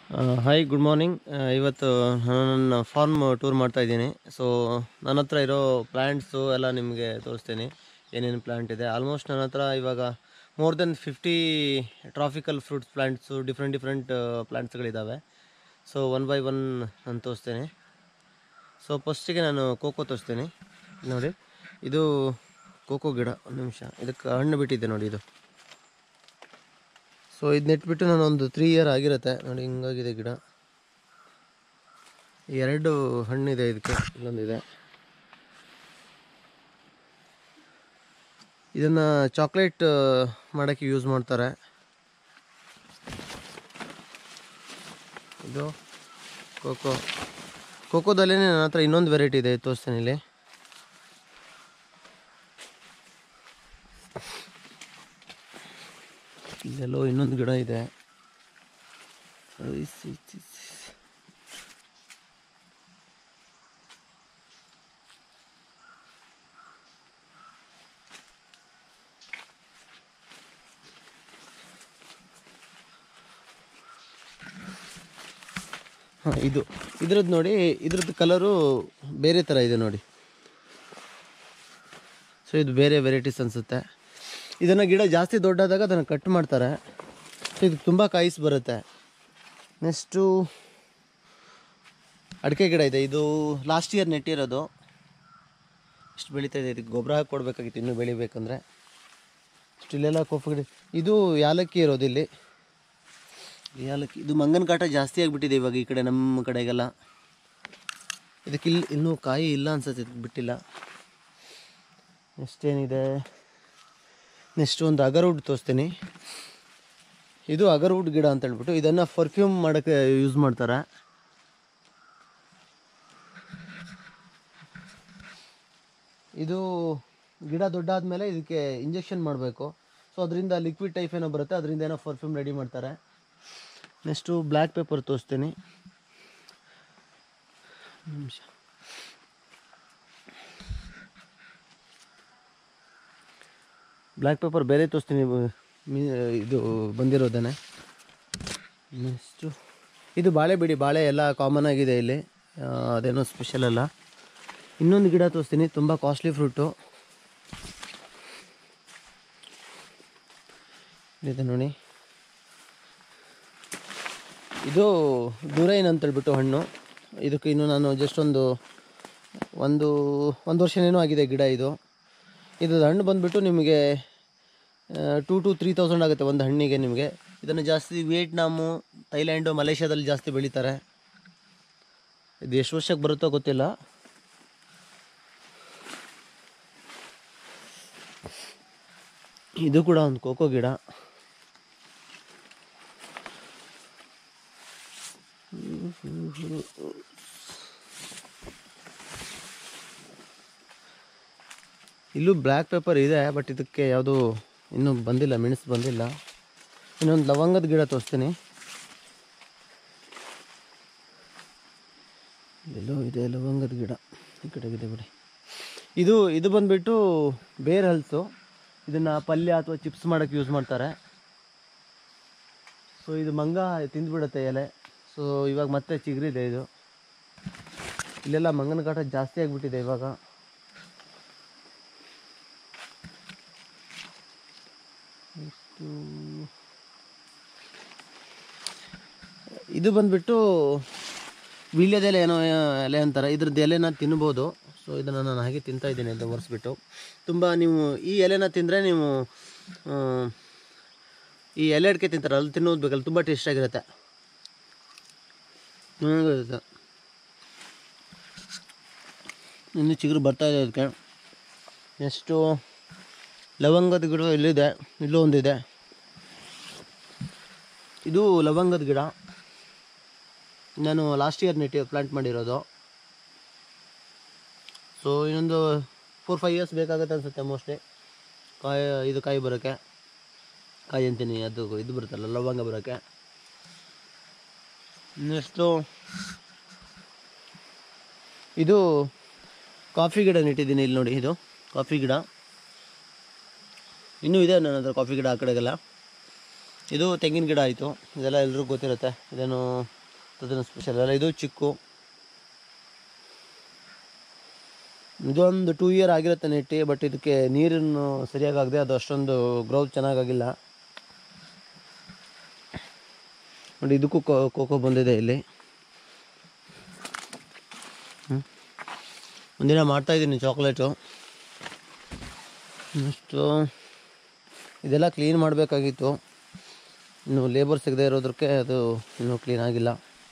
Hi good morning ಇವತ್ತು ನಾನು ನನ್ನ ಫಾರ್ಮ್ ಟೂರ್ ಮಾಡ್ತಾ ಇದ್ದೀನಿ ಸೊ ನನ್ನ ಹತ್ರ ಇರೋ ಪ್ಲ್ಯಾಂಟ್ಸು ಎಲ್ಲ ನಿಮಗೆ ತೋರಿಸ್ತೀನಿ ಏನೇನು ಪ್ಲ್ಯಾಂಟ್ ಇದೆ ಆಲ್ಮೋಸ್ಟ್ ನನ್ನ ಹತ್ರ ಇವಾಗ more than fifty tropical fruits plants different different ಪ್ಲ್ಯಾಂಟ್ಸ್ಗಳಿದ್ದಾವೆ ಸೊ ಒನ್ ಬೈ ಒನ್ ನಾನು ತೋರಿಸ್ತೀನಿ ಸೊ ಫಸ್ಟಿಗೆ ನಾನು ಕೋಕೋ ತೋರಿಸ್ತೀನಿ ನೋಡಿ ಇದು ಕೋಕೋ ಗಿಡ ಒಂದು ನಿಮಿಷ ಇದಕ್ಕೆ ಹಣ್ಣು ಬಿಟ್ಟಿದೆ ನೋಡಿ ಇದು ಸೊ ಇದು ನೆಟ್ಬಿಟ್ಟು ನಾನು ಒಂದು ತ್ರೀ ಇಯರ್ ಆಗಿರುತ್ತೆ ನೋಡಿ ಹಿಂಗಾಗಿದೆ ಗಿಡ ಎರಡು ಹಣ್ಣಿದೆ ಇದಕ್ಕೆ ಇಲ್ಲೊಂದಿದೆ ಇದನ್ನು ಚಾಕ್ಲೇಟ್ ಮಾಡೋಕ್ಕೆ ಯೂಸ್ ಮಾಡ್ತಾರೆ ಇದು ಕೋಕೋ ಕೋಕೋದಲ್ಲೇ ನನ್ನ ಹತ್ರ ಇನ್ನೊಂದು ವೆರೈಟಿ ಇದೆ ತೋರಿಸ್ತೀನಿ ಇಲ್ಲಿ ಇಲ್ಲೆಲ್ಲೋ ಇನ್ನೊಂದು ಗಿಡ ಇದೆ ಐಸ್ ಐಸ್ ಐಸ್. ಹಾಂ ಇದು ಇದ್ರದ್ದು ನೋಡಿ ಇದ್ರದ್ದು ಕಲರು ಬೇರೆ ಥರ ಇದೆ ನೋಡಿ ಸೊ ಇದು ಬೇರೆ ವೆರೈಟೀಸ್ ಅನಿಸುತ್ತೆ ಇದನ್ನು ಗಿಡ ಜಾಸ್ತಿ ದೊಡ್ಡಾದಾಗ ಅದನ್ನು ಕಟ್ ಮಾಡ್ತಾರೆ ಸೊ ಇದು ತುಂಬ ಕಾಯಿಸ್ ಬರುತ್ತೆ ನೆಕ್ಸ್ಟು ಅಡಿಕೆ ಗಿಡ ಇದೆ ಇದು ಲಾಸ್ಟ್ ಇಯರ್ ನೆಟ್ಟಿರೋದು ಇಷ್ಟು ಬೆಳೀತಾ ಇದೆ ಇದಕ್ಕೆ ಗೊಬ್ಬರ ಹಾಕಿ ಕೊಡಬೇಕಾಗಿತ್ತು ಇನ್ನೂ ಬೆಳಿಬೇಕಂದ್ರೆ ಇಷ್ಟು ಇಲ್ಲೆಲ್ಲ ಕೋಫ ಗಿಡ ಇದು ಯಾಲಕ್ಕಿ ಇರೋದು ಇಲ್ಲಿ ಯಾಲಕ್ಕಿ ಇದು ಮಂಗನ ಕಾಟ ಜಾಸ್ತಿ ಆಗಿಬಿಟ್ಟಿದೆ ಇವಾಗ ಈ ಕಡೆ ನಮ್ಮ ಕಡೆಗೆಲ್ಲ ಇದಕ್ಕೆ ಇಲ್ಲಿ ಇನ್ನೂ ಕಾಯಿ ಇಲ್ಲ ಅನ್ಸುತ್ತೆ ಇದಕ್ಕೆ ಬಿಟ್ಟಿಲ್ಲ ನೆಕ್ಸ್ಟ್ ಏನಿದೆ ನೆಕ್ಸ್ಟ್ ಒಂದು ಅಗರ್ವುಡ್ ತೋರಿಸ್ತೀನಿ ಇದು ಅಗರ್ವುಡ್ ಗಿಡ ಅಂತ ಹೇಳ್ಬಿಟ್ಟು ಇದನ್ನು ಪರ್ಫ್ಯೂಮ್ ಮಾಡೋಕ್ಕೆ ಯೂಸ್ ಮಾಡ್ತಾರೆ ಇದು ಗಿಡ ದೊಡ್ಡಾದ್ಮೇಲೆ ಇದಕ್ಕೆ ಇಂಜೆಕ್ಷನ್ ಮಾಡಬೇಕು ಸೊ ಅದರಿಂದ ಲಿಕ್ವಿಡ್ ಟೈಪ್ ಏನೋ ಬರುತ್ತೆ ಅದರಿಂದ ಏನೋ ಪರ್ಫ್ಯೂಮ್ ರೆಡಿ ಮಾಡ್ತಾರೆ ನೆಕ್ಸ್ಟು ಬ್ಲ್ಯಾಕ್ ಪೇಪರ್ ತೋರಿಸ್ತೀನಿ ನಿಮಿಷ ಬ್ಲ್ಯಾಕ್ ಪೇಪರ್ ಬೇರೆ ತೋರಿಸ್ತೀನಿ ಬ- ಮೀ- ಇದು ಬಂದಿರೋದೇನೆ ನೆಕ್ಸ್ಟು ಇದು ಬಾಳೆ ಬಿಡಿ ಬಾಳೆ ಎಲ್ಲ ಕಾಮನ್ ಆಗಿದೆ ಇಲ್ಲಿ ಆ, ಅದೇನೋ ಸ್ಪೆಷಲ್ ಅಲ್ಲ ಇನ್ನೊಂದು ಗಿಡ ತೋರಿಸ್ತೀನಿ ತುಂಬ ಕಾಸ್ಟ್ಲಿ ಫ್ರೂಟು ಇದೆ ನೋಡಿ ಇದು ಡುರೈನ್ ಅಂತೇಳ್ಬಿಟ್ಟು ಹಣ್ಣು ಇದಕ್ಕೆ ಇನ್ನು ನಾನು ಜಸ್ಟ್ ಒಂದು ಒಂದು ಒಂದು ವರ್ಷನೇನೋ ಆಗಿದೆ ಗಿಡ ಇದು ಇದು ಹಣ್ಣು ಬಂದುಬಿಟ್ಟು ನಿಮಗೆ ಟೂ ಟು ತ್ರೀ ತೌಸಂಡ್ ಆಗುತ್ತೆ ಒಂದು ಹಣ್ಣಿಗೆ ನಿಮಗೆ ಇದನ್ನು ಜಾಸ್ತಿ ವಿಯೆಟ್ನಾಮು ಥೈಲ್ಯಾಂಡು ಮಲೇಷ್ಯಾದಲ್ಲಿ ಜಾಸ್ತಿ ಬೆಳೀತಾರೆ ಇದು ಎಷ್ಟು ವರ್ಷಕ್ಕೆ ಬರುತ್ತೋ ಗೊತ್ತಿಲ್ಲ ಇದು ಕೂಡ ಒಂದು ಕೋಕೋ ಗಿಡ ಇಲ್ಲೂ ಬ್ಲ್ಯಾಕ್ ಪೇಪರ್ ಇದೆ ಬಟ್ ಇದಕ್ಕೆ ಯಾವುದು ಇನ್ನೂ ಬಂದಿಲ್ಲ ಮೆಣಸು ಬಂದಿಲ್ಲ ಇನ್ನೊಂದು ಲವಂಗದ ಗಿಡ ತೋರಿಸ್ತೀನಿ ಎಲ್ಲೋ ಇದೆ ಲವಂಗದ ಗಿಡ ಈ ಕಡೆಗಿದೆ ಬಿಡಿ ಇದು ಇದು ಬಂದುಬಿಟ್ಟು ಬೇರ್ ಹಲ್ಸು ಇದನ್ನು ಪಲ್ಯ ಅಥವಾ ಚಿಪ್ಸ್ ಮಾಡೋಕ್ಕೆ ಯೂಸ್ ಮಾಡ್ತಾರೆ ಸೊ ಇದು ಮಂಗ ತಿಂದ್ಬಿಡುತ್ತೆ ಎಲೆ ಸೊ ಇವಾಗ ಮತ್ತೆ ಚಿಗುರಿದೆ ಇದು ಇಲ್ಲೆಲ್ಲ ಮಂಗನ ಕಾಟ ಜಾಸ್ತಿ ಆಗಿಬಿಟ್ಟಿದೆ ಇವಾಗ ನೆಕ್ಸ್ಟು ಇದು ಬಂದ್ಬಿಟ್ಟು ವೀಳ್ಯದೆಲೆ ಏನೋ ಎಲೆ ಅಂತಾರೆ ಇದ್ರದ್ದು ಎಲೆನ ತಿನ್ಬೋದು ಸೊ ಇದನ್ನು ನಾನು ಹಾಗೆ ತಿಂತಾ ಇದ್ದೀನಿ ಅಂತ ಒರೆಸ್ಬಿಟ್ಟು ತುಂಬ ನೀವು ಈ ಎಲೆನ ತಿಂದರೆ ನೀವು ಆ, ಈ ಎಲೆ ಅಡಿಕೆ ತಿಂತಾರೆ ಅಲ್ಲಿ ತಿನ್ನೋದು ಬೇಕಲ್ಲ ತುಂಬ ಟೇಸ್ಟ್ ಆಗಿರುತ್ತೆ ಚೆನ್ನಾಗಿರುತ್ತೆ ಇನ್ನು ಚಿಗುರು ಬರ್ತಾ ಇದೆ ಅದಕ್ಕೆ ನೆಕ್ಸ್ಟು ಲವಂಗದ ಗಿಡ ಇಲ್ಲಿದೆ ಇಲ್ಲೂ ಒಂದಿದೆ ಇದು ಲವಂಗದ ಗಿಡ ನಾನು ಲಾಸ್ಟ್ ಇಯರ್ ನೆಟ್ಟಿ ಪ್ಲಾಂಟ್ ಮಾಡಿರೋದು ಸೊ ಇನ್ನೊಂದು ಫೋರ್ ಫೈವ್ ಇಯರ್ಸ್ ಬೇಕಾಗುತ್ತೆ ಅನಿಸುತ್ತೆ ಮೋಸ್ಟ್ಲಿ ಕಾಯಿ ಇದು ಕಾಯಿ ಬರೋಕ್ಕೆ ಕಾಯಿ ಅಂತೀನಿ ಅದು ಇದು ಬರುತ್ತಲ್ಲ ಲವಂಗ ಬರೋಕ್ಕೆ ನೆಕ್ಸ್ಟು ಇದು ಕಾಫಿ ಗಿಡ ನೆಟ್ಟಿದ್ದೀನಿ ಇಲ್ಲಿ ನೋಡಿ ಇದು ಕಾಫಿ ಗಿಡ ಇನ್ನೂ ಇದೆ ನನ್ನ ಹತ್ರ ಕಾಫಿ ಗಿಡ ಆ ಕಡೆಗೆಲ್ಲ ಇದು ತೆಂಗಿನ ಗಿಡ ಆಯಿತು ಇದೆಲ್ಲ ಎಲ್ರಿಗೂ ಗೊತ್ತಿರುತ್ತೆ ಇದೇನು ಅದನ್ನು ಸ್ಪೆಷಲ್ ಅಲ್ಲ ಇದು ಚಿಕ್ಕು ಇದೊಂದು ಟೂ ಇಯರ್ ಆಗಿರುತ್ತೆ ನೆಟ್ಟಿ ಬಟ್ ಇದಕ್ಕೆ ನೀರನ್ನು ಸರಿಯಾಗಿ ಆಗದೆ ಅದು ಅಷ್ಟೊಂದು ಗ್ರೋತ್ ಚೆನ್ನಾಗಾಗಿಲ್ಲ ನೋಡಿ ಇದಕ್ಕೂ ಕೋ- ಕೋಕೋ ಬಂದಿದೆ ಇಲ್ಲಿ ಹ್ಮ್. ಒಂದಿನ ಮಾಡ್ತಾಯಿದ್ದೀನಿ ಚಾಕ್ಲೇಟು ನೆಕ್ಸ್ಟು ಇದೆಲ್ಲ ಕ್ಲೀನ್ ಮಾಡಬೇಕಾಗಿತ್ತು ಇನ್ನು ಲೇಬರ್ ಸಿಗದೆ ಇರೋದಕ್ಕೆ ಅದು ಇನ್ನೂ ಕ್ಲೀನ್ ಆಗಿಲ್ಲ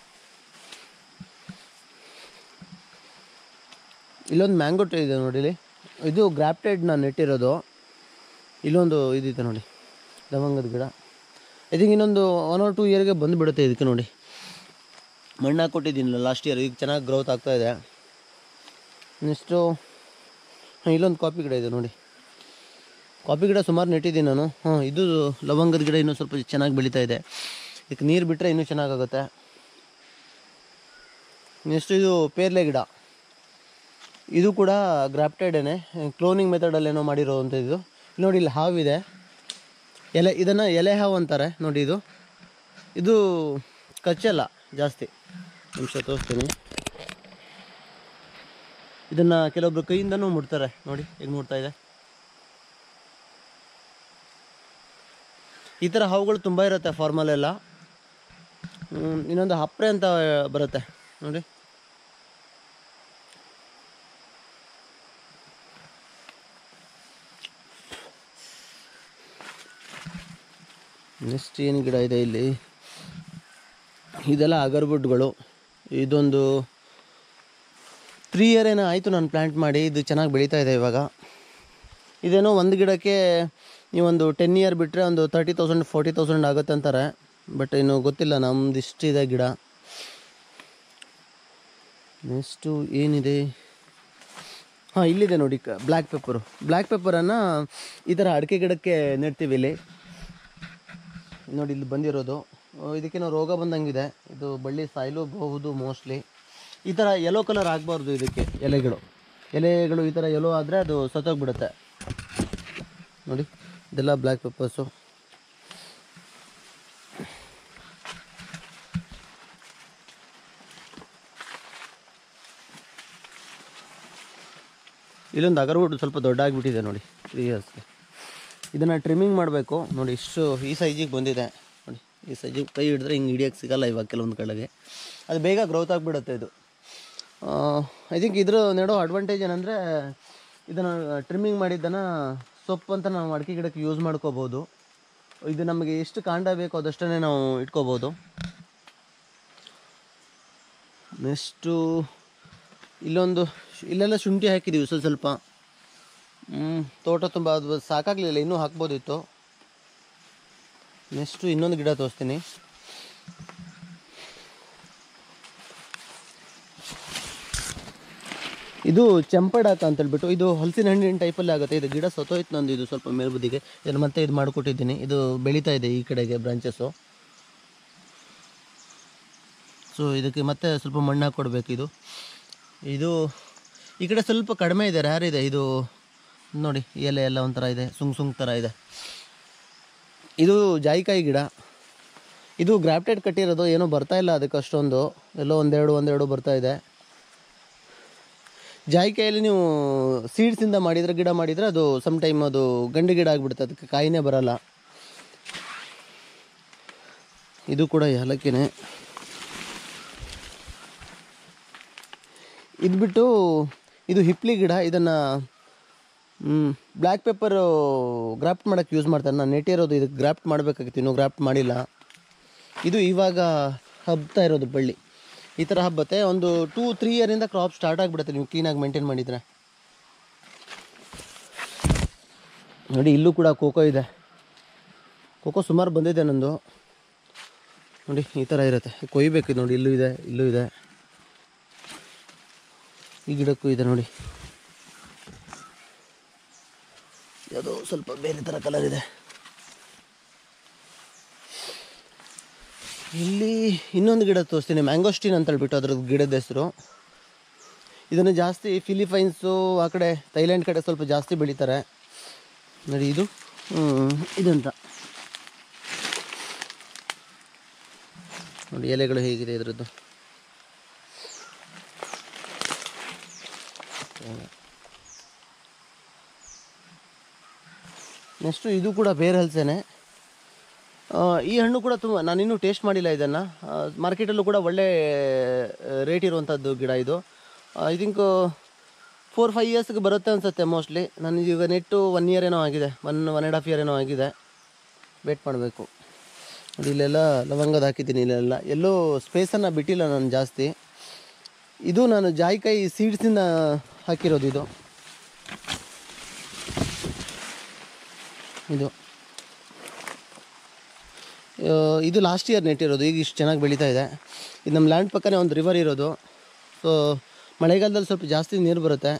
ಇಲ್ಲೊಂದು ಮ್ಯಾಂಗೋ ಟ್ರೀ ಇದೆ ನೋಡಿ ಇಲ್ಲಿ ಇದು ಗ್ರಾಫ್ಟೆಡ್ ನಾನು ನೆಟ್ಟಿರೋದು ಇಲ್ಲೊಂದು ಇದಿದೆ ನೋಡಿ ಲವಂಗದ ಗಿಡ ಐ ಥಿಂಕ್ ಇನ್ನೊಂದು ಒನ್ ಆರ್ ಟೂ ಇಯರ್ಗೆ ಬಂದು ಬಿಡುತ್ತೆ ಇದಕ್ಕೆ ನೋಡಿ ಮಣ್ಣು ಹಾಕ್ಕೊಟ್ಟಿದ್ದೀನಲ್ಲ ಲಾಸ್ಟ್ ಇಯರ್ ಈಗ ಚೆನ್ನಾಗಿ ಗ್ರೋತ್ ಆಗ್ತಾ ಇದೆ ನೆಕ್ಸ್ಟು ಹಾಂ ಇಲ್ಲೊಂದು ಕಾಫಿ ಗಿಡ ಇದೆ ನೋಡಿ ಕಾಫಿ ಗಿಡ ಸುಮಾರು ನೆಟ್ಟಿದ್ದೀನಿ ನಾನು ಹಾಂ ಇದು ಲವಂಗದ ಗಿಡ ಇನ್ನೂ ಸ್ವಲ್ಪ ಚೆನ್ನಾಗಿ ಬೆಳೀತಾ ಇದೆ ಇದಕ್ಕೆ ನೀರು ಬಿಟ್ಟರೆ ಇನ್ನೂ ಚೆನ್ನಾಗಾಗುತ್ತೆ ನೆಕ್ಸ್ಟ್ ಇದು ಪೇರ್ಲೆ ಗಿಡ ಇದು ಕೂಡ ಗ್ರಾಫ್ಟೆಡೇನೆ ಕ್ಲೋನಿಂಗ್ ಮೆಥಡಲ್ಲಿ ಏನೋ ಮಾಡಿರೋವಂಥ ಇದು ನೋಡಿ ಇಲ್ಲಿ ಹಾವಿದೆ ಎಲೆ ಇದನ್ನು ಎಲೆ ಹಾವು ಅಂತಾರೆ ನೋಡಿ ಇದು ಇದು ಕಚ್ಚಲ್ಲ ಜಾಸ್ತಿ ನಿಮಿಷ ತೋರಿಸ್ತೀನಿ ಇದನ್ನು ಕೆಲವೊಬ್ರು ಕೈಯಿಂದನೂ ಮುಡ್ತಾರೆ ನೋಡಿ ಹೇಗೆ ನೋಡ್ತಾ ಇದೆ ಈ ಥರ ಹಾವುಗಳು ತುಂಬ ಇರುತ್ತೆ ಫಾರ್ಮಲ್ಲೆಲ್ಲ ಹ್ಮ್, ಇನ್ನೊಂದು ಹಪ್ರೆ ಅಂತ ಬರುತ್ತೆ ನೋಡಿ ನೆಕ್ಸ್ಟ್ ಏನು ಗಿಡ ಇದೆ ಇಲ್ಲಿ ಇದೆಲ್ಲ ಅಗರ್ಬುಡ್ಗಳು ಇದೊಂದು ತ್ರೀ ಇಯರ್ ಏನೋ ಆಯಿತು ನಾನು ಪ್ಲ್ಯಾಂಟ್ ಮಾಡಿ ಇದು ಚೆನ್ನಾಗಿ ಬೆಳೀತಾ ಇದೆ ಇವಾಗ ಇದೇನೋ ಒಂದು ಗಿಡಕ್ಕೆ ನೀವೊಂದು ಟೆನ್ ಇಯರ್ ಬಿಟ್ಟರೆ ಒಂದು ತರ್ಟಿ ತೌಸಂಡ್ ಫೋರ್ಟಿ ತೌಸಂಡ್ ಆಗುತ್ತೆ ಅಂತಾರೆ ಬಟ್ ಇನ್ನು ಗೊತ್ತಿಲ್ಲ ನಮ್ದು ಇಷ್ಟಿದೆ ಗಿಡ ನೆಕ್ಸ್ಟು ಏನಿದೆ ಹಾಂ ಇಲ್ಲಿದೆ ನೋಡಿ ಬ್ಲ್ಯಾಕ್ ಪೆಪ್ಪರು ಬ್ಲ್ಯಾಕ್ ಪೆಪ್ಪರನ್ನು ಈ ಥರ ಅಡಿಕೆ ಗಿಡಕ್ಕೆ ನೆಡ್ತೀವಿ ಇಲ್ಲಿ ನೋಡಿ ಇಲ್ಲಿ ಬಂದಿರೋದು ಆ, ಇದಕ್ಕೇನೋ ರೋಗ ಬಂದಂಗಿದೆ ಇದು ಬಳ್ಳಿ ಸಾಯಲೂಬಹುದು ಮೋಸ್ಟ್ಲಿ ಈ ಥರ ಯೆಲ್ಲೋ ಕಲರ್ ಆಗಬಾರ್ದು ಇದಕ್ಕೆ ಎಲೆಗಳು ಎಲೆಗಳು ಈ ಥರ ಯೆಲ್ಲೋ ಆದರೆ ಅದು ಸತ್ತೋಗ್ಬಿಡುತ್ತೆ ನೋಡಿ ಇದೆಲ್ಲ ಬ್ಲ್ಯಾಕ್ ಪೆಪ್ಪರ್ಸು ಇಲ್ಲೊಂದು ಅಗರ್ವುಡ್ ಸ್ವಲ್ಪ ದೊಡ್ಡ ಆಗಿಬಿಟ್ಟಿದೆ ನೋಡಿ ತ್ರೀ ಇಯರ್ಸ್ಗೆ ಇದನ್ನು ಟ್ರಿಮ್ಮಿಂಗ್ ಮಾಡಬೇಕು ನೋಡಿ ಇಷ್ಟು ಈ ಸೈಜಿಗೆ ಬಂದಿದೆ ನೋಡಿ ಈ ಸೈಜಿಗೆ ಕೈ ಹಿಡಿದ್ರೆ ಹಿಂಗೆ ಹಿಡಿಯೋಕ್ಕೆ ಸಿಗಲ್ಲ ಇವಾಗ ಕೆಲವೊಂದು ಕಡೆಗೆ ಅದು ಬೇಗ ಗ್ರೋತ್ ಆಗಿಬಿಡುತ್ತೆ ಇದು ಐ ಥಿಂಕ್ ಇದ್ರ ನೆಡೋ ಅಡ್ವಾಂಟೇಜ್ ಏನಂದರೆ ಇದನ್ನು ಟ್ರಿಮ್ಮಿಂಗ್ ಮಾಡಿದ್ದನ್ನು ಸೊಪ್ಪು ಅಂತ ನಾವು ಅಡಿಕೆ ಗಿಡಕ್ಕೆ ಯೂಸ್ ಮಾಡ್ಕೋಬೋದು ಇದು ನಮಗೆ ಎಷ್ಟು ಕಾಂಡ ಬೇಕೋ ಅದಷ್ಟೇ ನಾವು ಇಟ್ಕೋಬೋದು ನೆಕ್ಸ್ಟು ಇಲ್ಲೊಂದು ಇಲ್ಲೆಲ್ಲ ಶುಂಠಿ ಹಾಕಿದ್ದೀವಿ ಸ್ವಲ್ಪ ಸ್ವಲ್ಪ ಹ್ಮ್, ತೋಟ ತುಂಬ ಅದು ಸಾಕಾಗಲಿಲ್ಲ ಇನ್ನೂ ಹಾಕ್ಬೋದಿತ್ತು ನೆಕ್ಸ್ಟು ಇನ್ನೊಂದು ಗಿಡ ತೋರಿಸ್ತೀನಿ ಇದು ಚೆಂಪಡಾಕ ಅಂತ ಹೇಳ್ಬಿಟ್ಟು ಇದು ಹಲಸಿನ ಹಣ್ಣಿನ ಟೈಪಲ್ಲಿ ಆಗುತ್ತೆ ಇದು ಗಿಡ ಸತ್ತೋಯ್ತು ನಂದು ಇದು ಸ್ವಲ್ಪ ಮೇಲ್ಬದಿಗೆ ಇದನ್ನು ಮತ್ತೆ ಇದು ಮಾಡಿಕೊಟ್ಟಿದ್ದೀನಿ ಇದು ಬೆಳೀತಾ ಇದೆ ಈ ಕಡೆಗೆ ಬ್ರಾಂಚಸ್ಸು ಸೊ ಇದಕ್ಕೆ ಮತ್ತೆ ಸ್ವಲ್ಪ ಮಣ್ಣು ಹಾಕ್ಕೊಡ್ಬೇಕು ಇದು ಇದು ಈ ಕಡೆ ಸ್ವಲ್ಪ ಕಡಿಮೆ ಇದೆ ರ್ಯಾರ್ ಇದೆ ಇದು ನೋಡಿ ಎಲೆ ಎಲ್ಲ ಒಂಥರ ಇದೆ ಸುಂಗ್ ಸುಂಗ್ ಥರ ಇದೆ ಇದು ಜಾಯಿಕಾಯಿ ಗಿಡ ಇದು ಗ್ರಾಫ್ಟೆಡ್ ಕಟ್ಟಿರೋದು ಏನೂ ಬರ್ತಾ ಇಲ್ಲ ಅದಕ್ಕೆ ಅಷ್ಟೊಂದು ಎಲ್ಲೋ ಒಂದೆರಡು ಒಂದೆರಡು ಬರ್ತಾ ಇದೆ ಜಾಯಿಕಾಯಲ್ಲಿ ನೀವು ಸೀಡ್ಸಿಂದ ಮಾಡಿದರೆ ಗಿಡ ಮಾಡಿದರೆ ಅದು ಸಮ್ ಟೈಮ್ ಅದು ಗಂಡು ಗಿಡ ಆಗಿಬಿಡುತ್ತೆ ಅದಕ್ಕೆ ಕಾಯಿನೇ ಬರಲ್ಲ ಇದು ಕೂಡ ಏಲಕ್ಕಿನೇ ಇದು ಬಿಟ್ಟು ಇದು ಹಿಪ್ಲಿ ಗಿಡ ಇದನ್ನು ಬ್ಲ್ಯಾಕ್ ಪೆಪ್ಪರು ಗ್ರಾಫ್ಟ್ ಮಾಡೋಕ್ಕೆ ಯೂಸ್ ಮಾಡ್ತಾರೆ ನಾನು ನೆಟ್ಟಿರೋದು ಇದಕ್ಕೆ ಗ್ರಾಫ್ಟ್ ಮಾಡಬೇಕಾಗಿತ್ತು ಇನ್ನೂ ಗ್ರಾಫ್ಟ್ ಮಾಡಿಲ್ಲ ಇದು ಇವಾಗ ಹಬ್ತಾ ಇರೋದು ಬಳ್ಳಿ ಈ ಥರ ಹಬ್ಬತ್ತೆ ಒಂದು ಟೂ ತ್ರೀ ಇಯರಿಂದ ಕ್ರಾಪ್ ಸ್ಟಾರ್ಟ್ ಆಗಿಬಿಡುತ್ತೆ ನೀವು ಕ್ಲೀನಾಗಿ ಮೇಂಟೈನ್ ಮಾಡಿದರೆ ನೋಡಿ ಇಲ್ಲೂ ಕೂಡ ಕೋಕೋ ಇದೆ ಕೋಕೋ ಸುಮಾರು ಬಂದಿದೆ ನಂದು ನೋಡಿ ಈ ಥರ ಇರುತ್ತೆ ಕೊಯ್ಬೇಕು ನೋಡಿ ಇಲ್ಲೂ ಇದೆ ಇಲ್ಲೂ ಇದೆ ಈ ಗಿಡಕ್ಕೂ ಇದೆ ನೋಡಿ ಯಾವುದೋ ಸ್ವಲ್ಪ ಬೇರೆ ಥರ ಕಲರ್ ಇದೆ ಇಲ್ಲಿ ಇನ್ನೊಂದು ಗಿಡ ತೋರಿಸ್ತೀನಿ ಮ್ಯಾಂಗೋಸ್ಟಿನ್ ಅಂತ ಹೇಳ್ಬಿಟ್ಟು ಅದ್ರದ್ದು ಗಿಡದ ಹೆಸರು ಇದನ್ನು ಜಾಸ್ತಿ ಫಿಲಿಪೈನ್ಸು ಆ ಕಡೆ ಥೈಲ್ಯಾಂಡ್ ಕಡೆ ಸ್ವಲ್ಪ ಜಾಸ್ತಿ ಬೆಳೀತಾರೆ ನೋಡಿ ಇದು ಹ್ಮ್, ಇದಂತ ನೋಡಿ ಎಲೆಗಳು ಹೇಗಿದೆ ಇದರದ್ದು ನೆಕ್ಸ್ಟು ಇದು ಕೂಡ ಬೇರೆ ಹಲಸೆನೆ ಈ ಹಣ್ಣು ಕೂಡ ತುಂಬ ನಾನಿನ್ನೂ ಟೇಸ್ಟ್ ಮಾಡಿಲ್ಲ ಇದನ್ನು ಮಾರ್ಕೆಟಲ್ಲೂ ಕೂಡ ಒಳ್ಳೆ ರೇಟ್ ಇರುವಂಥದ್ದು ಗಿಡ ಇದು ಐ ಥಿಂಕ್ ಫೋರ್ ಫೈವ್ ಇಯರ್ಸ್ಗೆ ಬರುತ್ತೆ ಅನಿಸುತ್ತೆ ಮೋಸ್ಟ್ಲಿ ನನಗೆ ಈಗ ನೆಟ್ಟು ಒನ್ ಇಯರ್ ಏನೋ ಆಗಿದೆ one one and half year ಏನೋ ಆಗಿದೆ ವೇಟ್ ಮಾಡಬೇಕು ನೋಡಿ ಇಲ್ಲೆಲ್ಲ ಲವಂಗದ ಹಾಕಿದ್ದೀನಿ ಇಲ್ಲೆಲ್ಲ ಎಲ್ಲೂ ಸ್ಪೇಸನ್ನು ಬಿಟ್ಟಿಲ್ಲ ನಾನು ಜಾಸ್ತಿ ಇದು ನಾನು ಜಾಯಿಕಾಯಿ ಸೀಡ್ಸಿಂದ ಹಾಕಿರೋದು ಇದು ಇದು ಆ, ಇದು ಲಾಸ್ಟ್ ಇಯರ್ ನೆಟ್ಟಿರೋದು ಈಗ ಇಷ್ಟು ಚೆನ್ನಾಗಿ ಬೆಳೀತಾ ಇದೆ ಇದು ನಮ್ಮ ಲ್ಯಾಂಡ್ ಪಕ್ಕನೇ ಒಂದು ರಿವರ್ ಇರೋದು ಸೊ ಮಳೆಗಾಲದಲ್ಲಿ ಸ್ವಲ್ಪ ಜಾಸ್ತಿ ನೀರು ಬರುತ್ತೆ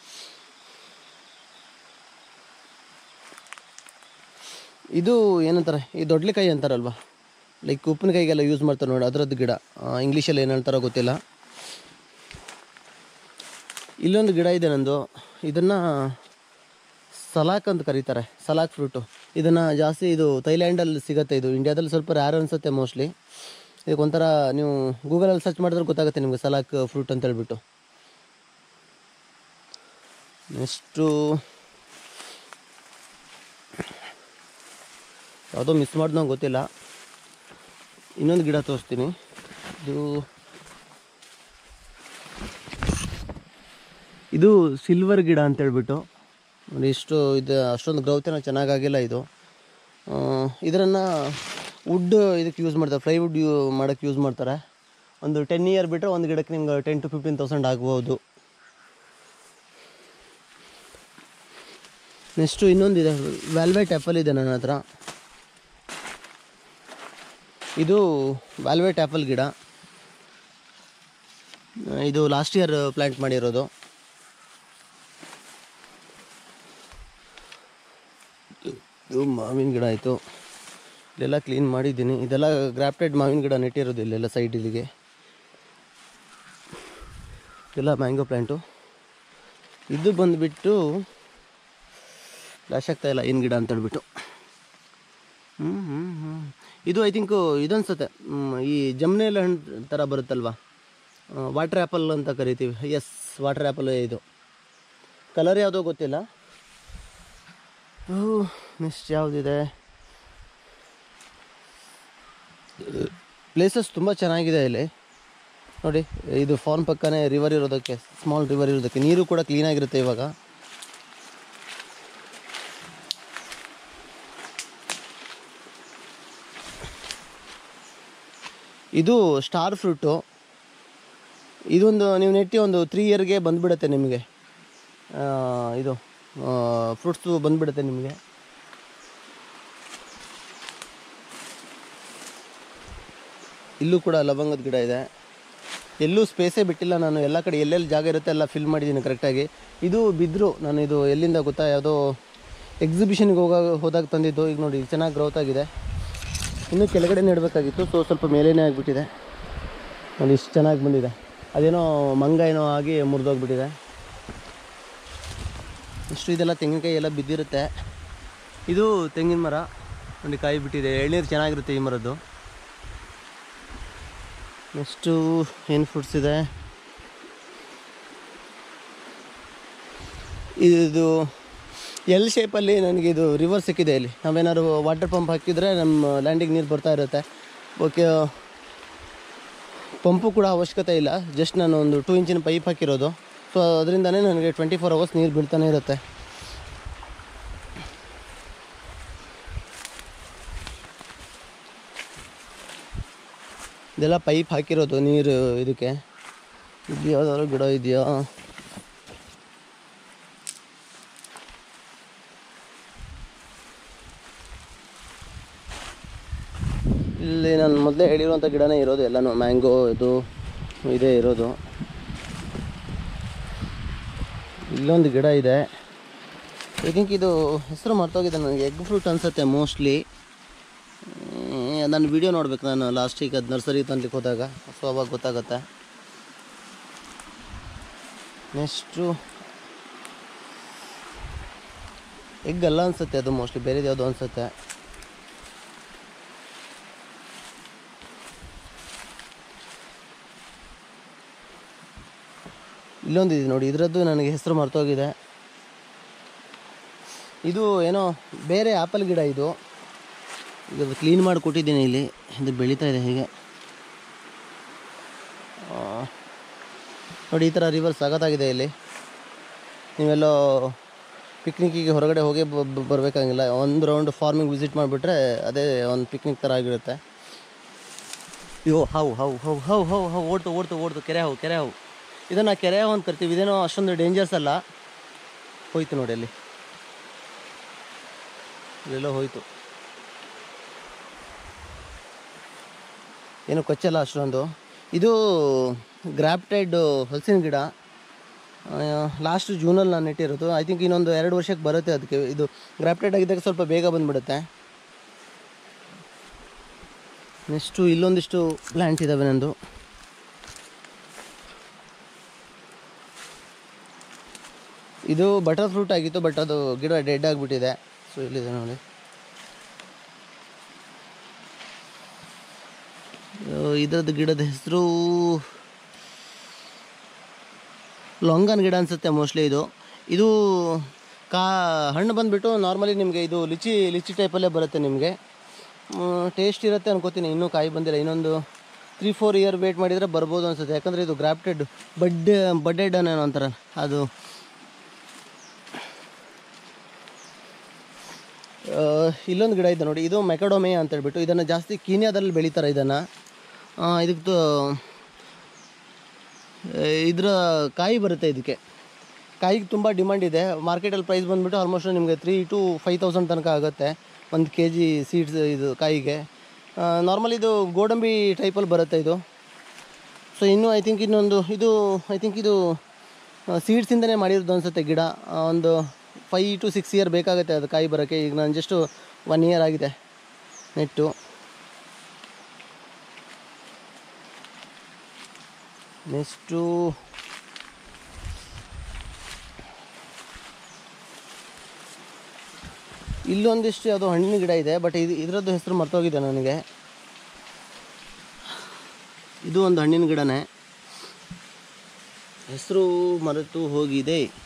ಇದು ಏನಂತಾರೆ ಈ ದೊಡ್ಡಲಿಕಾಯಿ ಅಂತಾರಲ್ವ ಲೈಕ್ ಉಪ್ಪಿನಕಾಯಿಗೆಲ್ಲ ಯೂಸ್ ಮಾಡ್ತಾರೆ ನೋಡಿ ಅದರದ್ದು ಗಿಡ ಇಂಗ್ಲೀಷಲ್ಲಿ ಏನು ಹೇಳ್ತಾರೋ ಗೊತ್ತಿಲ್ಲ ಇಲ್ಲೊಂದು ಗಿಡ ಇದೆ ನಂದು ಇದನ್ನು ಸಲಾಕ್ ಅಂತ ಕರೀತಾರೆ ಸಲಾಕ್ ಫ್ರೂಟು ಇದನ್ನು ಜಾಸ್ತಿ ಇದು ಥೈಲ್ಯಾಂಡಲ್ಲಿ ಸಿಗುತ್ತೆ ಇದು ಇಂಡಿಯಾದಲ್ಲಿ ಸ್ವಲ್ಪ ರ್ಯಾರ್ ಅನಿಸುತ್ತೆ ಮೋಸ್ಟ್ಲಿ ಇದಕ್ಕೆ ಒಂಥರ ನೀವು ಗೂಗಲಲ್ಲಿ ಸರ್ಚ್ ಮಾಡಿದ್ರೆ ಗೊತ್ತಾಗುತ್ತೆ ನಿಮಗೆ ಸಲಾಕ್ ಫ್ರೂಟ್ ಅಂತ ಹೇಳ್ಬಿಟ್ಟು ನೆಕ್ಸ್ಟು ಯಾವುದೋ ಮಿಸ್ ಮಾಡ್ದೋ ಗೊತ್ತಿಲ್ಲ ಇನ್ನೊಂದು ಗಿಡ ತೋರಿಸ್ತೀನಿ ಇದು ಇದು ಸಿಲ್ವರ್ ಗಿಡ ಅಂತ ಹೇಳ್ಬಿಟ್ಟು ನೋಡಿ ಇಷ್ಟು ಇದು ಅಷ್ಟೊಂದು ಗ್ರೌತ್ ಏನೋ ಚೆನ್ನಾಗಾಗಿಲ್ಲ ಇದು ಇದರನ್ನು ವುಡ್ ಇದಕ್ಕೆ ಯೂಸ್ ಮಾಡ್ತಾರೆ ಫ್ಲೈವುಡ್ ಯೂ ಮಾಡೋಕ್ಕೆ ಯೂಸ್ ಮಾಡ್ತಾರೆ ಒಂದು ಟೆನ್ ಇಯರ್ ಬಿಟ್ಟರೆ ಒಂದು ಗಿಡಕ್ಕೆ ನಿಮ್ಗೆ ಟೆನ್ ಟು ಫಿಫ್ಟೀನ್ ತೌಸಂಡ್ ಆಗ್ಬೋದು ನೆಕ್ಸ್ಟು ಇನ್ನೊಂದಿದೆ ವ್ಯಾಲ್ವೆಟ್ ಆ್ಯಪಲ್ ಇದೆ ನನ್ನ ಹತ್ರ ಇದು ವ್ಯಾಲ್ವೆಟ್ ಆ್ಯಪಲ್ ಗಿಡ ಆ, ಇದು ಲಾಸ್ಟ್ ಇಯರ್ ಪ್ಲ್ಯಾಂಟ್ ಮಾಡಿರೋದು ಇದು ಮಾವಿನ ಗಿಡ ಆಯಿತು ಇಲ್ಲೆಲ್ಲ ಕ್ಲೀನ್ ಮಾಡಿದ್ದೀನಿ ಇದೆಲ್ಲ ಗ್ರಾಫ್ಟೆಡ್ ಮಾವಿನ ಗಿಡ ನೆಟ್ಟಿರೋದು ಇಲ್ಲೆಲ್ಲ ಸೈಡ್ ಇಲ್ಲಿಗೆ ಇದೆಲ್ಲ ಮ್ಯಾಂಗೋ ಪ್ಲ್ಯಾಂಟು ಇದು ಬಂದುಬಿಟ್ಟು ಫ್ಲಾಶ್ ಆಗ್ತಾ ಇಲ್ಲ ಏನು ಗಿಡ ಅಂತ ಹೇಳ್ಬಿಟ್ಟು ಹ್ಞೂ ಹ್ಞೂ ಹ್ಞೂ ಇದು ಐ ಥಿಂಕು ಇದನ್ಸುತ್ತೆ ಈ ಜಮ್ನೆಲ್ ಹಣ್ಣು ಥರ ಬರುತ್ತಲ್ವ ವಾಟರ್ ಆ್ಯಪಲ್ ಅಂತ ಕರಿತೀವಿ ಎಸ್ ವಾಟರ್ ಆ್ಯಪಲ್ ಇದು ಕಲರ್ ಯಾವುದೋ ಗೊತ್ತಿಲ್ಲ ನೆಕ್ಸ್ಟ್ ಯಾವುದಿದೆ ಪ್ಲೇಸಸ್ ತುಂಬ ಚೆನ್ನಾಗಿದೆ ಇಲ್ಲಿ ನೋಡಿ ಇದು ಫಾರ್ಮ್ ಪಕ್ಕನೇ ರಿವರ್ ಇರೋದಕ್ಕೆ ಸ್ಮಾಲ್ ರಿವರ್ ಇರೋದಕ್ಕೆ ನೀರು ಕೂಡ ಕ್ಲೀನಾಗಿರುತ್ತೆ ಇವಾಗ ಇದು ಸ್ಟಾರ್ ಫ್ರೂಟು ಇದೊಂದು ನೀವು ನೆಟ್ಟಿ ಒಂದು ತ್ರೀ ಇಯರ್ಗೆ ಬಂದುಬಿಡುತ್ತೆ ನಿಮಗೆ ಆ, ಇದು ಫ್ರೂಟ್ಸು ಬಂದುಬಿಡುತ್ತೆ ನಿಮಗೆ ಇಲ್ಲೂ ಕೂಡ ಲವಂಗದ ಗಿಡ ಇದೆ ಎಲ್ಲೂ ಸ್ಪೇಸೇ ಬಿಟ್ಟಿಲ್ಲ ನಾನು ಎಲ್ಲ ಕಡೆ ಎಲ್ಲೆಲ್ಲಿ ಜಾಗ ಇರುತ್ತೆ ಎಲ್ಲ ಫಿಲ್ ಮಾಡಿದ್ದೀನಿ ಕರೆಕ್ಟಾಗಿ ಇದು ಬಿದ್ದರು ನಾನು ಇದು ಎಲ್ಲಿಂದ ಗೊತ್ತಾ ಯಾವುದೋ ಎಕ್ಸಿಬಿಷನ್ಗೆ ಹೋಗಾಗ ಹೋದಾಗ ತಂದಿದ್ದು ಈಗ ನೋಡಿ ಚೆನ್ನಾಗಿ ಗ್ರೋತ್ ಆಗಿದೆ ಇನ್ನೂ ಕೆಳಗಡೆ ನೆಡಬೇಕಾಗಿತ್ತು ಸೊ ಸ್ವಲ್ಪ ಮೇಲೇನೇ ಆಗಿಬಿಟ್ಟಿದೆ ನೋಡಿ ಇಷ್ಟು ಚೆನ್ನಾಗಿ ಬಂದಿದೆ ಅದೇನೋ ಮಂಗ ಏನೋ ಆಗಿ ಮುರಿದೋಗ್ಬಿಟ್ಟಿದೆ ಇಷ್ಟು ಇದೆಲ್ಲ ತೆಂಗಿನಕಾಯಿ ಎಲ್ಲ ಬಿದ್ದಿರುತ್ತೆ ಇದು ತೆಂಗಿನ ಮರ ನೋಡಿ ಕಾಯಿ ಬಿಟ್ಟಿದೆ ಎಳ್ನೀರು ಚೆನ್ನಾಗಿರುತ್ತೆ ಈ ಮರದ್ದು ನೆಕ್ಸ್ಟು ಏನು ಫ್ರೂಟ್ಸ್ ಇದೆ ಇದು ಎಲ್ ಶೇಪಲ್ಲಿ ನನಗೆ ಇದು ರಿವರ್ ಸಿಕ್ಕಿದೆ ಇಲ್ಲಿ ನಾವೇನಾದ್ರು ವಾಟರ್ ಪಂಪ್ ಹಾಕಿದರೆ ನಮ್ಮ ಲ್ಯಾಂಡಿಗೆ ನೀರು ಬರ್ತಾ ಇರುತ್ತೆ ಓಕೆ ಪಂಪು ಕೂಡ ಅವಶ್ಯಕತೆ ಇಲ್ಲ ಜಸ್ಟ್ ನಾನು ಒಂದು ಟೂ ಇಂಚಿನ ಪೈಪ್ ಹಾಕಿರೋದು ಸೊ ಅದರಿಂದನೇ ನನಗೆ ಟ್ವೆಂಟಿ ಫೋರ್ ಅವರ್ಸ್ ನೀರು ಬೀಳ್ತಾನೆ ಇರುತ್ತೆ ಇದೆಲ್ಲ ಪೈಪ್ ಹಾಕಿರೋದು ನೀರು ಇದಕ್ಕೆ ಇದು ಯಾವ್ದಾದ್ರು ಗಿಡ ಇದೆಯಾ ಇಲ್ಲಿ ನಾನು ಮೊದಲೇ ಹೇಳಿರುವಂಥ ಗಿಡನೇ ಇರೋದು ಎಲ್ಲನೂ ಮ್ಯಾಂಗೋ ಇದು ಇದೇ ಇರೋದು ಇಲ್ಲೊಂದು ಗಿಡ ಇದೆ ಐ ಥಿಂಕ್ ಇದು ಹೆಸರು ಮರ್ತೋಗಿದೆ ನನಗೆ ಎಗ್ ಫ್ರೂಟ್ ಅನಿಸುತ್ತೆ ಮೋಸ್ಟ್ಲಿ ನಾನು ವಿಡಿಯೋ ನೋಡ್ಬೇಕು ನಾನು ಲಾಸ್ಟಿಗೆ ಅದು ನರ್ಸರಿ ತಂದ್ಲಿಕ್ಕೆ ಹೋದಾಗ ಸೊ ಅವಾಗ ಗೊತ್ತಾಗುತ್ತೆ ನೆಕ್ಸ್ಟು ಎಗ್ ಅಲ್ಲ ಅನಿಸುತ್ತೆ ಅದು ಮೋಸ್ಟ್ಲಿ ಬೇರೆದು ಯಾವುದೋ ಅನಿಸುತ್ತೆ ಇಲ್ಲೊಂದಿದೆ ನೋಡಿ ಇದರದ್ದು ನನಗೆ ಹೆಸರು ಮರ್ತೋಗಿದೆ ಇದು ಏನೋ ಬೇರೆ ಆ್ಯಪಲ್ ಗಿಡ ಇದು ಇದು ಕ್ಲೀನ್ ಮಾಡಿ ಕೊಟ್ಟಿದ್ದೀನಿ ಇಲ್ಲಿ ಇದು ಬೆಳೀತಾ ಇದೆ ಹೀಗೆ ಆ, ನೋಡಿ ಈ ಥರ ರಿವರ್ ಸಖತ್ತಾಗಿದೆ ಇಲ್ಲಿ ನೀವೆಲ್ಲೋ ಪಿಕ್ನಿಕ್ಕಿಗೆ ಹೊರಗಡೆ ಹೋಗಿ ಬ- ಬ- ಬರಬೇಕಾಗಿಲ್ಲ ಒಂದು ರೌಂಡ್ ಫಾರ್ಮಿಂಗ್ ವಿಸಿಟ್ ಮಾಡಿಬಿಟ್ರೆ ಅದೇ ಒಂದು ಪಿಕ್ನಿಕ್ ಥರ ಆಗಿರುತ್ತೆ ಅಯ್ಯೋ ಹೌ ಹೌ ಹೌ ಹೌ ಹೌ ಹೌ ಓಡ್ತು ಓಡ್ತು ಓಡ್ತು ಕೆರೆ ಹೌ ಕೆರೆ ಹೌ ಇದನ್ನು ಕೆರೆ ಹೌ ಅಂತ ಕರಿತೀವಿ ಇದೇನೋ ಅಷ್ಟೊಂದು ಡೇಂಜರ್ಸ್ ಅಲ್ಲ ಹೋಯ್ತು ನೋಡಿ ಅಲ್ಲಿ ಇಲ್ಲೆಲ್ಲೋ ಹೋಯ್ತು ಏನು ಕೊಚ್ಚಲ್ಲ ಅಷ್ಟೊಂದು ಇದು ಗ್ರಾಪ್ಟೆಡ್ ಹಲಸಿನ ಗಿಡ ಲಾಸ್ಟ್ ಜೂನಲ್ಲಿ ನಾನು ನೆಟ್ಟಿರೋದು ಐ ಥಿಂಕ್ ಇನ್ನೊಂದು ಎರಡು ವರ್ಷಕ್ಕೆ ಬರುತ್ತೆ ಅದಕ್ಕೆ ಇದು ಗ್ರಾಪ್ಟೆಡ್ ಆಗಿದ್ದಾಗ ಸ್ವಲ್ಪ ಬೇಗ ಬಂದುಬಿಡುತ್ತೆ ನೆಕ್ಸ್ಟು ಇಲ್ಲೊಂದಿಷ್ಟು ಪ್ಲ್ಯಾಂಟ್ಸ್ ಇದ್ದಾವೆ ನಂದು ಇದು ಬಟರ್ ಫ್ರೂಟ್ ಆಗಿತ್ತು ಬಟ್ ಅದು ಗಿಡ ಡೆಡ್ ಆಗಿಬಿಟ್ಟಿದೆ ಸೊ ಇಲ್ಲಿದೆ ನೋಡಿ ಇದ್ರದ್ದು ಗಿಡದ ಹೆಸರು ಲೊಂಗನ್ ಗಿಡ ಅನಿಸುತ್ತೆ ಮೋಸ್ಟ್ಲಿ ಇದು ಇದು ಕಾ ಹಣ್ಣು ಬಂದುಬಿಟ್ಟು ನಾರ್ಮಲಿ ನಿಮಗೆ ಇದು ಲಿಚಿ ಲಿಚಿ ಟೈಪಲ್ಲೇ ಬರುತ್ತೆ ನಿಮಗೆ ಟೇಸ್ಟ್ ಇರುತ್ತೆ ಅನ್ಕೋತೀನಿ ಇನ್ನೂ ಕಾಯಿ ಬಂದಿಲ್ಲ ಇನ್ನೊಂದು ತ್ರೀ ಫೋರ್ ಇಯರ್ ವೇಟ್ ಮಾಡಿದರೆ ಬರ್ಬೋದು ಅನ್ಸುತ್ತೆ ಯಾಕಂದರೆ ಇದು ಗ್ರಾಫ್ಟೆಡ್ ಬಡ್ ಬಡ್ಡೆಡ್ ಅನ್ನೋ ಅಂತಾರೆ ಅದು ಆ, ಇಲ್ಲೊಂದು ಗಿಡ ಇದೆ ನೋಡಿ ಇದು ಮೆಕಡೋಮೆ ಅಂತ ಹೇಳ್ಬಿಟ್ಟು ಇದನ್ನು ಜಾಸ್ತಿ ಕೀನ್ಯಾದಲ್ಲಿ ಬೆಳೀತಾರೆ ಇದನ್ನು ಇದಕ್ಕೆ ಇದರ ಕಾಯಿ ಬರುತ್ತೆ ಇದಕ್ಕೆ ಕಾಯಿಗೆ ತುಂಬ ಡಿಮಾಂಡ್ ಇದೆ ಮಾರ್ಕೆಟಲ್ಲಿ ಪ್ರೈಸ್ ಬಂದುಬಿಟ್ಟು ಆಲ್ಮೋಸ್ಟ್ ನಿಮಗೆ ತ್ರೀ ಟು ಫೈವ್ ತೌಸಂಡ್ ತನಕ ಆಗುತ್ತೆ ಒಂದು ಕೆ ಜಿ ಸೀಡ್ಸ್ ಇದು ಕಾಯಿಗೆ ನಾರ್ಮಲ್ ಇದು ಗೋಡಂಬಿ ಟೈಪಲ್ಲಿ ಬರುತ್ತೆ ಇದು ಸೊ ಇನ್ನೂ ಐ ಥಿಂಕ್ ಇನ್ನೊಂದು ಇದು ಐ ಥಿಂಕ್ ಇದು ಸೀಡ್ಸಿಂದನೇ ಮಾಡಿರೋದು ಅನಿಸುತ್ತೆ ಗಿಡ ಆ, ಒಂದು ಫೈ ಟು ಸಿಕ್ಸ್ ಇಯರ್ ಬೇಕಾಗುತ್ತೆ ಅದು ಕಾಯಿ ಬರೋಕ್ಕೆ ಈಗ ನಾನು ಜಸ್ಟು ಒನ್ ಇಯರ್ ಆಗಿದೆ ನೆಟ್ಟು ನೆಕ್ಸ್ಟು ಇಲ್ಲೊಂದಿಷ್ಟು ಯಾವುದೋ ಹಣ್ಣಿನ ಗಿಡ ಇದೆ ಬಟ್ ಇದು ಇದರದ್ದು ಹೆಸರು ಮರ್ತೋಗಿದೆ ನನಗೆ ಇದು ಒಂದು ಹಣ್ಣಿನ ಗಿಡನೇ ಹೆಸರು ಮರೆತು ಹೋಗಿದೆ